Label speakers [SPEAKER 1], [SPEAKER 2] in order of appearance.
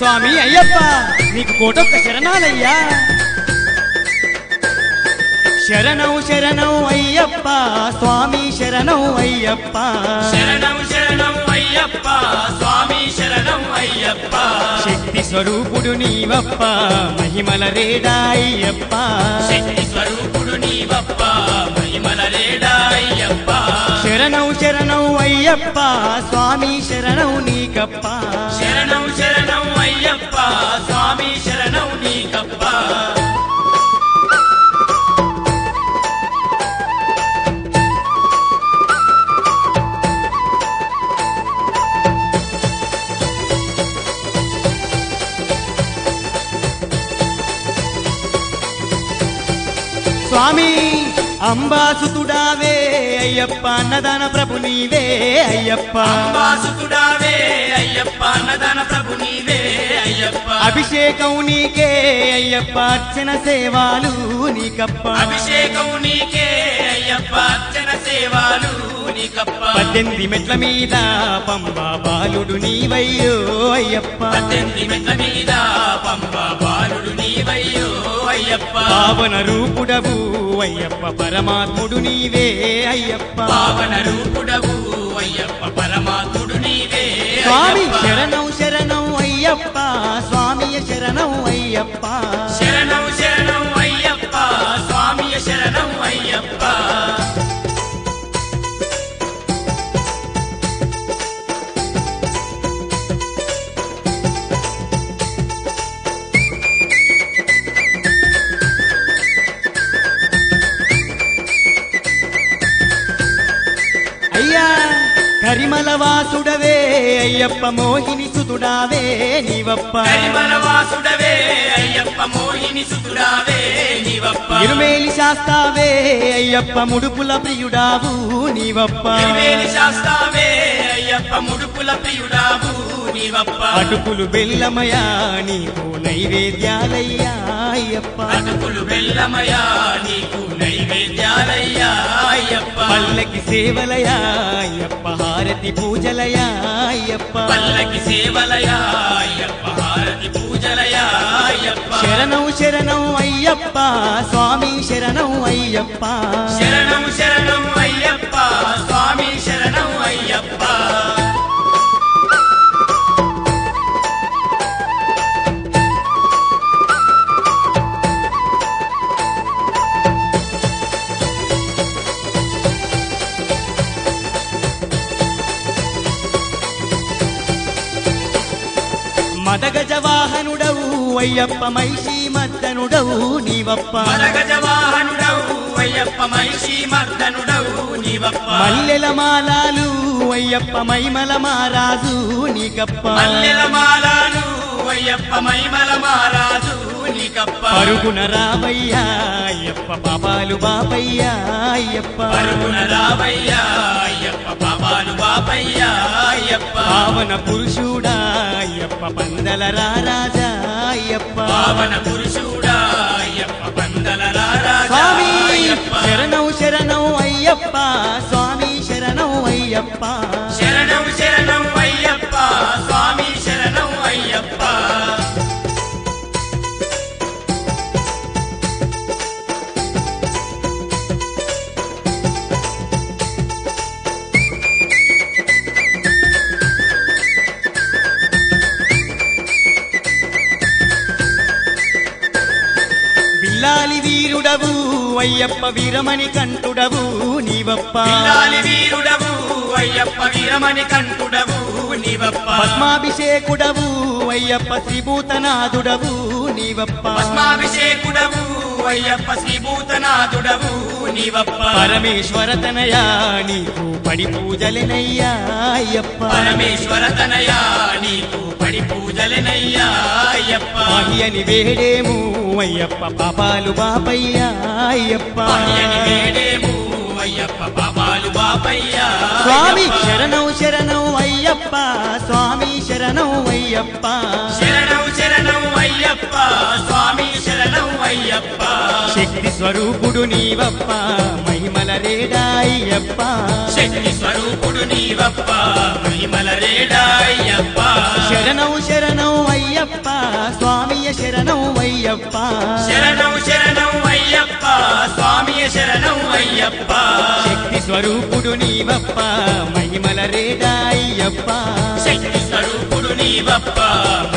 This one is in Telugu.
[SPEAKER 1] స్వామి అయ్యప్ప నీకు కోటొక్క శరణాలయ్యా శరణం శరణం అయ్యప్ప స్వామి శరణం అయ్యప్ప
[SPEAKER 2] శరణం శరణం అయ్యప్ప స్వామి శరణం అయ్యప్ప
[SPEAKER 1] శక్తి స్వరూపుడు నీవప్ప మహిమల రేడా అయ్యప్ప
[SPEAKER 2] శక్తి స్వరూపుడు నీవప్ప మహిమల రేడా అయ్యప్ప
[SPEAKER 1] శరణం శరణం అయ్యప్ప స్వామి శరణం నీకప్ప
[SPEAKER 2] శరణం శరణం అయ్యప్ప స్వామి శరణం నీకప్ప
[SPEAKER 1] స్వామి అంబాసుతుడావే అయ్యప్ప అన్నదాన ప్రభు నీవే అయ్యప్ప
[SPEAKER 2] అంబాసుతుడావే అయ్యప్ప అన్నదాన ప్రభు నీవే అయ్యప్ప
[SPEAKER 1] అభిషేకం నీకే అయ్యప్ప అర్చన సేవాలు నీకప్ప
[SPEAKER 2] అభిషేకం నీకే అయ్యప్ప అర్చన సేవలు నీకప్ప
[SPEAKER 1] పద్దెనిమిది మెట్ల మీద పంబా బాలుడు నీవయ్యో అయ్యప్ప
[SPEAKER 2] పద్దెనిమిది మెట్ల మీద పంప బాలుడు నీవయ్యో అయ్యప్ప
[SPEAKER 1] పావన రూపుడవు అయ్యప్ప పరమాత్ముడు నీవే అయ్యప్ప
[SPEAKER 2] పావన రూపుడవు అయ్యప్ప పరమాత్ముడు నీవే
[SPEAKER 1] స్వామి
[SPEAKER 2] అయ్యప్ప.
[SPEAKER 1] శరణం శరణం అయ్యప్ప స్వామి శరణం అయ్యప్ప
[SPEAKER 2] శరణం శరణం అయ్యప్ప స్వామి శరణం అయ్యప్ప
[SPEAKER 1] అయ్యా కరిమల వాసుడవే అయ్యప్ప మోహిని సుతుడావే నీవప్ప
[SPEAKER 2] కరిమల వాసుడవే అయ్యప్ప మోహిని సుతుడావే నీవప్ప
[SPEAKER 1] ఇరుమేలి శాస్తావే అయ్యప్ప ముడుపుల ప్రియుడావు నీవప్ప
[SPEAKER 2] తిరుమేని శాస్తావే అయ్యప్ప ముడుపుల ప్రియుడావు నీవప్ప
[SPEAKER 1] అటుకులు బెల్లమయా నీకు నైవేద్యాలయ్యా అయ్యప్ప
[SPEAKER 2] అటుకులు బెల్లమయా నీకు నైవేద్యాలయ్యా అయ్యప్ప
[SPEAKER 1] పల్లకి సేవలయా అయ్యప్ప హారతి పూజలయా అయ్యప్ప
[SPEAKER 2] పల్లకి సేవలయా అయ్యప్ప హారతి పూజలయా అయ్యప్ప
[SPEAKER 1] శరణం శరణం అయ్యప్ప స్వామి శరణం అయ్యప్ప
[SPEAKER 2] శరణం శరణం అయ్యప్ప స్వామి శరణం అయ్యప్ప
[SPEAKER 1] మదగజ వాహనుడవు అయ్యప్ప మైషి మద్దనుడవు నీవప్ప
[SPEAKER 2] మరగజ వాహనుడవు అయ్యప్ప మహిషి మర్దనుడవు నీవప్ప
[SPEAKER 1] మల్లెల మాలాలు అయ్యప్ప మైమల మారాజు నీకప్ప
[SPEAKER 2] మల్లెల మాలాలు అయ్యప్ప మైమల మారాజు నీకప్ప
[SPEAKER 1] పరుగున రావయ్యా అయ్యప్ప పాపాలు బాపయ్యా అయ్యప్ప
[SPEAKER 2] పరుగున రావయ్యా అయ్యప్ప పాపాలు బాపయ్యా అయ్యప్ప
[SPEAKER 1] పావన పురుషుడా అయ్యప్ప పందల రారాజా అయ్యప్ప
[SPEAKER 2] పావన పురుషుడా అయ్యప్ప పందల రారాజా
[SPEAKER 1] స్వామి
[SPEAKER 2] అయ్యప్ప
[SPEAKER 1] శరణం శరణం అయ్యప్ప స్వామి శరణం అయ్యప్ప
[SPEAKER 2] శరణం శరణం అయ్యప్ప స్వామి శరణం అయ్యప్ప
[SPEAKER 1] బిల్లాలి వీరుడవు అయ్యప్ప వీరమణి కంటుడవు నీవప్ప
[SPEAKER 2] పిల్లాలి వీరుడవు అయ్యప్ప వీరమణి కంటుడవు నీవప్ప
[SPEAKER 1] పద్మాభిషేకుడవు అయ్యప్ప శ్రీభూతనాథుడవు నీవప్ప
[SPEAKER 2] పద్మాభిషేకుడవు అయ్యప్ప శ్రీభూతనాథుడవు నీవప్ప
[SPEAKER 1] పరమేశ్వర తనయా నీకు పడి పూజలెనయ్యా అయ్యప్ప
[SPEAKER 2] పరమేశ్వర తనయా నీకు పడి పూజలనయ్యా అయ్యప్ప
[SPEAKER 1] మహియని వేడేము అయ్యప్ప పాపాలు బాపయ్యా అయ్యప్ప
[SPEAKER 2] పాయని వేడేము అయ్యప్ప పాపాలు బాపయ్యా
[SPEAKER 1] స్వామి
[SPEAKER 2] అయ్యప్ప.
[SPEAKER 1] శరణం శరణం అయ్యప్ప స్వామి శరణం అయ్యప్ప
[SPEAKER 2] శరణం శరణం అయ్యప్ప స్వామి శరణం అయ్యప్ప
[SPEAKER 1] శక్తి స్వరూపుడు నీవప్ప మహిమల రేడా అయ్యప్ప
[SPEAKER 2] శక్తి స్వరూపుడు నీవప్ప మహిమల రేడా అయ్యప్ప
[SPEAKER 1] శరణం శరణం అయ్యప్ప స్వామియ శరణం అయ్యప్ప
[SPEAKER 2] శరణం శరణం అయ్యప్ప స్వామియ శరణం అయ్యప్ప
[SPEAKER 1] శక్తి స్వరూపుడు నీవప్ప మహిమల రేడా అయ్యప్ప
[SPEAKER 2] శక్తి స్వరూపుడు నీవప్ప